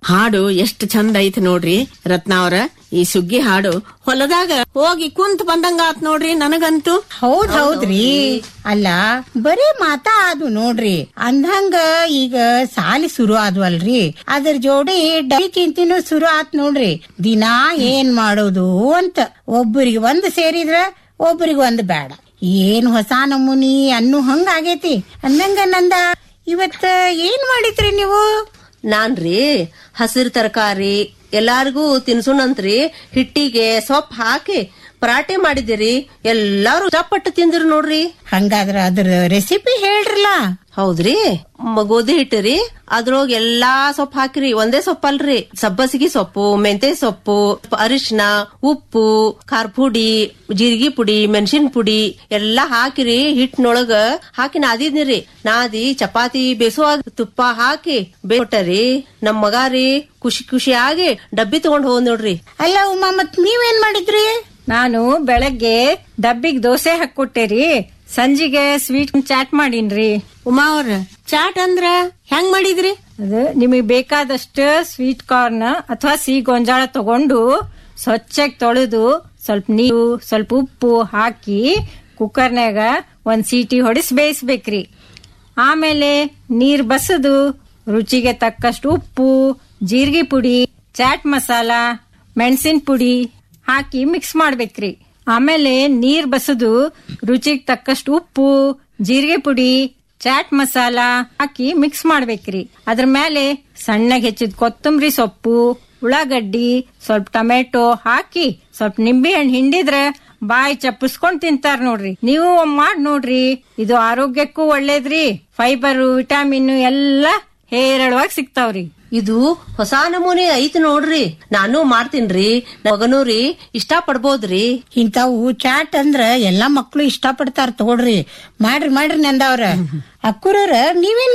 ಹಾಡು ಎಷ್ಟ್ ಚಂದ ಐತಿ ನೋಡ್ರಿ ರತ್ನ ಅವ್ರ ಈ ಸುಗ್ಗಿ ಹಾಡು ಹೊಲದಾಗ ಹೋಗಿ ಕುಂತ್ ಬಂದಂಗ ಆತ್ ನೋಡ್ರಿ ನನಗಂತೂ ಹೌದ್ ಹೌದ್ರಿ ಅಲ್ಲ ಬರೀ ಮಾತಾ ಅದು ನೋಡ್ರಿ ಅಂದಂಗ ಈಗ ಸಾಲಿ ಶುರು ಆದ್ವಲ್ರಿ ಅದ್ರ ಜೋಡಿ ಡೈ ಚಿಂತಿನೂ ಶುರು ಆತ್ ನೋಡ್ರಿ ದಿನಾ ಏನ್ ಮಾಡೋದು ಅಂತ ಒಬ್ಬರಿಗೆ ಒಂದ್ ಸೇರಿದ್ರ ಒಬ್ಬರಿಗೆ ಒಂದ್ ಬೇಡ ಏನ್ ಹೊಸ ನಮೂನಿ ಅನ್ನು ಹಂಗ ಆಗೇತಿ ಅಂದಂಗ ನಂದ ಇವತ್ತ ಏನ್ ಮಾಡಿದ್ರಿ ನೀವು ನಾನ್ರಿ ಹಸಿರು ತರಕಾರಿ ಎಲ್ಲಾರ್ಗೂ ತಿನ್ಸುಣಂತ್ರಿ ಹಿಟ್ಟಿಗೆ ಸೊಪ್ಪು ಹಾಕಿ ಪರಾಟೆ ಮಾಡಿದಿರಿ ಎಲ್ಲಾರು ಇಷ್ಟಪಟ್ಟು ತಿಂದ್ರು ನೋಡ್ರಿ ಹಂಗಾದ್ರ ಅದ್ರ ರೆಸಿಪಿ ಹೇಳ್ರಲ್ಲ ಹೌದ್ರಿ ಮ- ಗೋಧಿ ಹಿಟ್ಟು ಅದ್ರೊಳಗ ಎಲ್ಲಾ ಸೊಪ್ಪು ಹಾಕಿರಿ ಒಂದೇ ಸೊಪ್ಪಲ್ರಿ ಸಬ್ಬಸಿಗೆ ಸೊಪ್ಪು ಮೆಂತೆ ಸೊಪ್ಪು ಅರಿಶಿನ ಉಪ್ಪು ಖಾರ ಪುಡಿ ಜೀರಿಗೆ ಪುಡಿ ಮೆಣಸಿನ ಪುಡಿ ಎಲ್ಲಾ ಹಾಕಿರಿ ಹಿಟ್ಟಿನೊಳಗ ಹಾಕಿ ನಾದಿದ್ನಿರಿ ನಾದಿ ಚಪಾತಿ ಬೇಸುವಾಗ ತುಪ್ಪ ಹಾಕಿ ಬೇಟರಿ ನಮ್ ಮಗ ರೀ ಖುಷಿ ಖುಷಿಯಾಗಿ ಡಬ್ಬಿ ತಗೊಂಡ್ ಹೋದ್ ನೋಡ್ರಿ ಅಲ್ಲ ಉಮಾ ಮತ್ ನೀವೇನ್ ಮಾಡಿದ್ರಿ ನಾನು ಬೆಳಗ್ಗೆ ಡಬ್ಬಿಗ್ ದೋಸೆ ಹಾಕೊಟ್ಟೇರಿ ಸಂಜಿಗೆ ಸ್ವೀಟ್ ಚಾಟ್ ಮಾಡೀನ್ರಿ ಉಮಾ ಅವ್ರ ಚಾಟ್ ಅಂದ್ರ ಹೆಂಗ್ ಮಾಡಿದ್ರಿ ಅದು ನಿಮಗೆ ಬೇಕಾದಷ್ಟು ಸ್ವೀಟ್ ಕಾರ್ನ್ ಅಥವಾ ಸಿಹಿ ಗೊಂಜಾಳ ತಗೊಂಡು ಸ್ವಚ್ಛಗ್ ತೊಳೆದು ಸ್ವಲ್ಪ ನೀರು ಸ್ವಲ್ಪ ಉಪ್ಪು ಹಾಕಿ ಕುಕ್ಕರ್ನಾಗ ಒಂದ್ ಸೀಟಿ ಹೊಡಿಸಿ ಬೇಯಿಸ್ಬೇಕ್ರಿ ಆಮೇಲೆ ನೀರ್ ಬಸದು ರುಚಿಗೆ ತಕ್ಕಷ್ಟು ಉಪ್ಪು ಜೀರಿಗೆ ಪುಡಿ ಚಾಟ್ ಮಸಾಲ ಮೆಣಸಿನ ಪುಡಿ ಹಾಕಿ ಮಿಕ್ಸ್ ಮಾಡ್ಬೇಕ್ರಿ ಆಮೇಲೆ ನೀರ್ ಬಸದು ರುಚಿಗೆ ತಕ್ಕಷ್ಟು ಉಪ್ಪು ಜೀರಿಗೆ ಪುಡಿ ಚಾಟ್ ಮಸಾಲ ಹಾಕಿ ಮಿಕ್ಸ್ ಮಾಡ್ಬೇಕ್ರಿ ಅದ್ರ ಮೇಲೆ ಸಣ್ಣಗೆ ಹೆಚ್ಚಿದ ಕೊತ್ತಂಬರಿ ಸೊಪ್ಪು ಉಳ್ಳಾಗಡ್ಡಿ ಸ್ವಲ್ಪ ಟೊಮೆಟೊ ಹಾಕಿ ಸ್ವಲ್ಪ ನಿಂಬೆ ಹಣ್ಣು ಹಿಂಡಿದ್ರೆ ಬಾಯಿ ಚಪ್ಪಿಸ್ಕೊಂಡ್ ತಿಂತಾರ ನೋಡ್ರಿ ನೀವು ಒಮ್ಮೆ ಮಾಡ್ ನೋಡ್ರಿ ಇದು ಆರೋಗ್ಯಕ್ಕೂ ಒಳ್ಳೇದ್ರಿ ಫೈಬರ್ ವಿಟಾಮಿನ್ ಎಲ್ಲ ಹೇರಳವಾಗಿ ಸಿಗ್ತಾವ್ರಿ ಇದು ಹೊಸ ನಮೂನೆ ಐತಿ ನೋಡ್ರಿ ನಾನು ಮಾಡ್ತೀನ್ರಿ ನನ್ ಮಗನೂ ರೀ ಇಷ್ಟ ಪಡ್ಬೋದ್ರಿ ಇಂಥವು ಚಾಟ್ ಅಂದ್ರ ಎಲ್ಲಾ ಮಕ್ಳು ಇಷ್ಟ ಪಡ್ತಾರ ತಗೊಳ್ರಿ ಮಾಡ್ರಿ ಮಾಡ್ರಿ ನಂದವ್ರ ಅಕ್ಕುರವ್ರ ನೀವೇನ್